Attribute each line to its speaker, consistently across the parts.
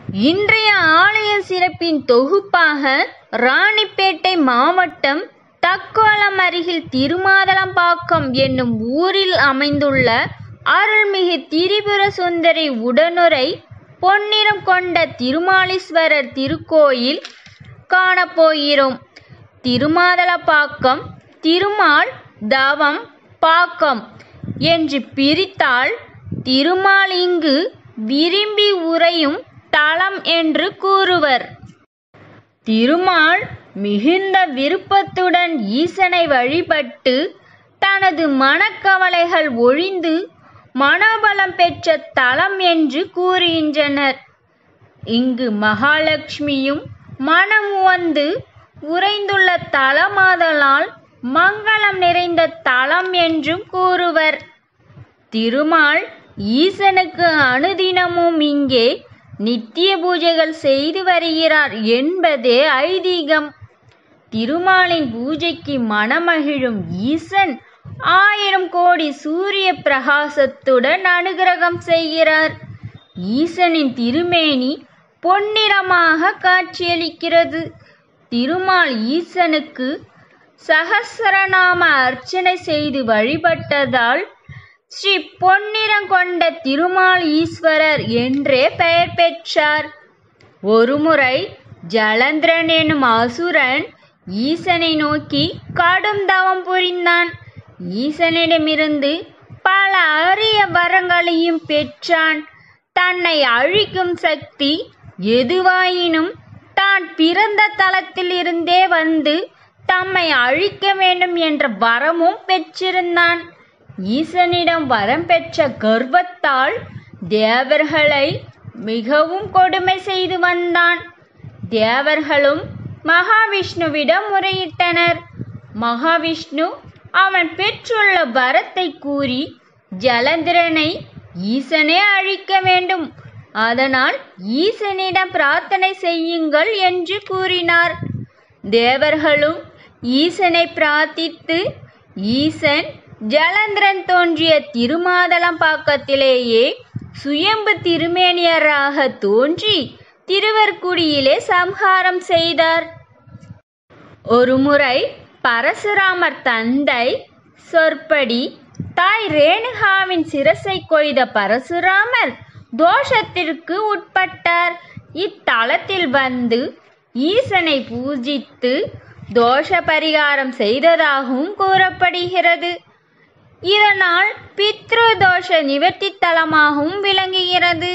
Speaker 1: இன்றைய ஆலய சிறப்பின் தொகுப்பாக ராணிப்பேட்டை மாவட்டம் தக்கோலம் அருகில் திருமாதளம்பாக்கம் என்னும் ஊரில் அமைந்துள்ள அருள்மிகு திரிபுர சுந்தரி உடனுறை பொன்னிறம் கொண்ட திருமாலீஸ்வரர் திருக்கோயில் காணப்போகிறோம் திருமாதளப்பாக்கம் திருமால் தவம் பாக்கம் என்று பிரித்தால் திருமால் இங்கு விரும்பி உறையும் தலம் என்று கூறுவர் திருமால் மிகுந்த விருப்பத்துடன் ஈசனை வழிபட்டு தனது மனக்கவலைகள் ஒழிந்து மனோபலம் பெற்ற தலம் என்று கூறுகின்றனர் இங்கு மகாலட்சுமியும் மனம் வந்து உறைந்துள்ள தலமாதலால் மங்களம் நிறைந்த தலம் என்றும் கூறுவர் திருமால் ஈசனுக்கு அனுதினமும் இங்கே நித்திய பூஜைகள் செய்து வருகிறார் என்பதே ஐதீகம் திருமாலின் பூஜைக்கு மனமகிழும் ஈசன் ஆயிரம் கோடி சூரிய பிரகாசத்துடன் அனுகிரகம் செய்கிறார் ஈசனின் திருமேனி பொன்னிறமாக காட்சியளிக்கிறது திருமால் ஈசனுக்கு சகசரநாம அர்ச்சனை செய்து வழிபட்டதால் ஸ்ரீ பொன்னிறம் கொண்ட திருமால் ஈஸ்வரர் என்றே பெயர் பெற்றார் ஒருமுறை ஜலந்திரன் எனும் அசுரன் ஈசனை நோக்கி கடும் தவம் புரிந்தான் ஈசனிடமிருந்து பல அரிய வரங்களையும் பெற்றான் தன்னை அழிக்கும் சக்தி எதுவாயினும் தான் பிறந்த தலத்தில் இருந்தே வந்து தம்மை அழிக்க வேண்டும் என்ற வரமும் பெற்றிருந்தான் ஈசனிடம் வரம் பெற்ற கர்வத்தால் தேவர்களை மிகவும் கொடுமை செய்து வந்தான் தேவர்களும் மகாவிஷ்ணுவிடம் முறையிட்டனர் மகாவிஷ்ணு அவன் பெற்றுள்ள வரத்தை கூறி ஜலந்திரனை ஈசனே அழிக்க வேண்டும் அதனால் ஈசனிடம் பிரார்த்தனை செய்யுங்கள் என்று கூறினார் தேவர்களும் ஈசனை பிரார்த்தித்து ஈசன் ஜலந்திரன் தோன்றிய திருமாதளம்பாக்கத்திலேயே சுயம்பு திருமேனியராக தோன்றி திருவர்குடியிலே சம்ஹாரம் செய்தார் ஒருமுறை பரசுராமர் தந்தை சொற்படி தாய் ரேணுகாவின் சிரசை கொய்த பரசுராமர் தோஷத்திற்கு உட்பட்டார் இத்தலத்தில் வந்து ஈசனை பூஜித்து தோஷ பரிகாரம் செய்ததாகவும் கூறப்படுகிறது இதனால் பித்ரு தோஷ நிவர்த்தி தலமாகவும் விளங்குகிறது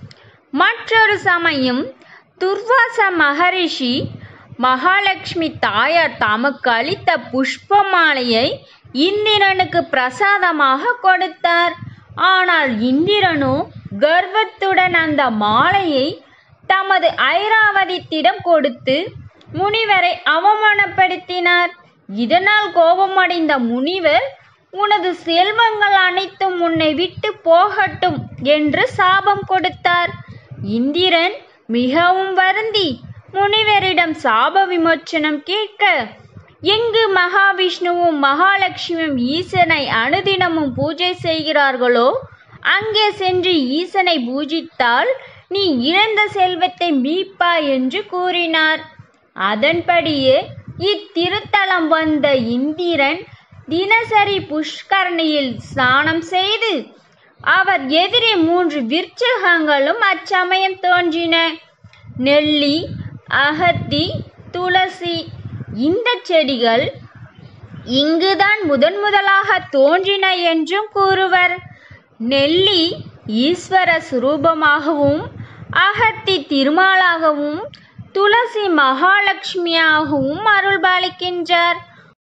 Speaker 1: மற்றொரு சமயம் துர்வாச மகரிஷி மகாலட்சுமி தாயார் தமக்கு அளித்த புஷ்ப மாலையை இந்திரனுக்கு பிரசாதமாக கொடுத்தார் ஆனால் இந்திரனோ கர்வத்துடன் அந்த மாலையை தமது ஐராவதித்திடம் கொடுத்து முனிவரை அவமானப்படுத்தினார் இதனால் கோபமடைந்த முனிவர் உனது செல்வங்கள் அனைத்தும் உன்னை விட்டு போகட்டும் என்று சாபம் கொடுத்தார் இந்திரன் மிகவும் வருந்தி முனிவரிடம் சாப விமோச்சனம் கேட்க எங்கு மகாவிஷ்ணுவும் மகாலட்சுமியும் ஈசனை அனுதினமும் பூஜை செய்கிறார்களோ அங்கே சென்று ஈசனை பூஜித்தால் நீ இழந்த செல்வத்தை மீட்பா என்று கூறினார் அதன்படியே இத்திருத்தலம் வந்த இந்திரன் தினசரி புஷ்கரணியில் ஸ்நானம் செய்து அவர் எதிரே மூன்று விருட்சகங்களும் அச்சமயம் தோன்றின நெல்லி அகத்தி துளசி இந்த செடிகள் இங்குதான் முதன் முதலாக தோன்றின என்றும் கூறுவர் நெல்லி ஈஸ்வர சுரூபமாகவும் அகத்தி திருமாலாகவும் துளசி மகாலட்சுமியாகவும் அருள்பாலிக்கின்றார்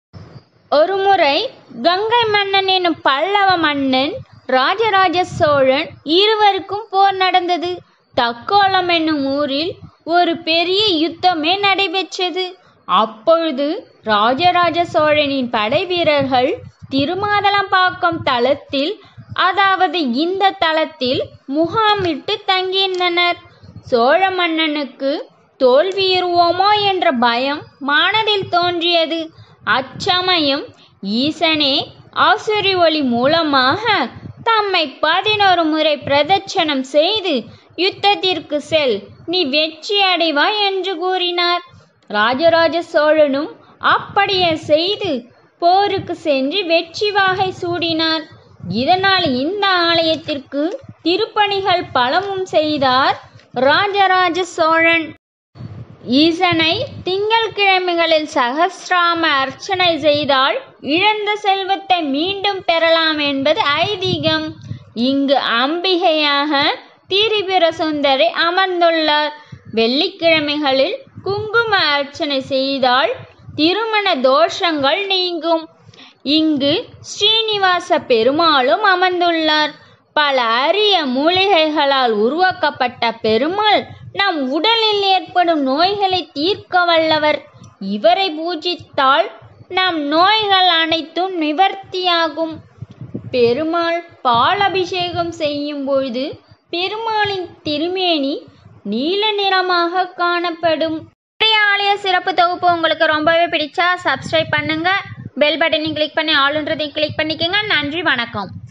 Speaker 1: ஒருமுறை கங்கை மன்னன் எனும் பல்லவ மன்னன் ராஜராஜ சோழன் இருவருக்கும் போர் நடந்தது தக்கோலம் என்னும் ஊரில் ஒரு பெரிய யுத்தமே நடைபெற்றது அப்பொழுது ராஜராஜ சோழனின் படை வீரர்கள் திருமாதளம்பாக்கம் தளத்தில் அதாவது இந்த தளத்தில் முகாமிட்டு தங்கியிருந்தனர் சோழ மன்னனுக்கு தோல்வியுறுவோமோ என்ற பயம் மனதில் தோன்றியது அச்சமயம் ஈசனே ஆசுரி ஒளி மூலமாக தம்மை பதினோரு முறை பிரதட்சணம் செய்து யுத்தத்திற்கு செல் நீ வெற்றி அடைவாய் என்று கூறினார் ராஜராஜ சோழனும் அப்படியே செய்து போருக்கு சென்று வெற்றி வாகை சூடினார் இதனால் இந்த ஆலயத்திற்கு திருப்பணிகள் பலவும் செய்தார் ராஜராஜ சோழன் ஈசனை திங்கள்கிழமைகளில் சகசிராம அர்ச்சனை செய்தால் இழந்த செல்வத்தை மீண்டும் பெறலாம் என்பது ஐதீகம் இங்கு அம்பிகையாக திரிபுர சுந்தரி அமர்ந்துள்ளார் வெள்ளிக்கிழமைகளில் குங்கும அர்ச்சனை செய்தால் திருமண தோஷங்கள் நீங்கும் இங்கு ஸ்ரீனிவாச பெருமாளும் அமர்ந்துள்ளார் பல அரிய மூலிகைகளால் உருவாக்கப்பட்ட பெருமாள் நம் உடலில் ஏற்படும் நோய்களை தீர்க்க வல்லவர் இவரை பூஜித்தால் நம் நோய்கள் அனைத்தும் நிவர்த்தியாகும் பெருமாள் பால் அபிஷேகம் செய்யும் பொழுது பெருமாளின் திருமேனி நீல நிறமாக காணப்படும் இன்றைய ஆலய சிறப்பு தொகுப்பு உங்களுக்கு ரொம்பவே பிடிச்சா சப்ஸ்கிரைப் பண்ணுங்க பெல் பட்டனையும் கிளிக் பண்ணி ஆளுன்றதையும் கிளிக் பண்ணிக்கோங்க நன்றி வணக்கம்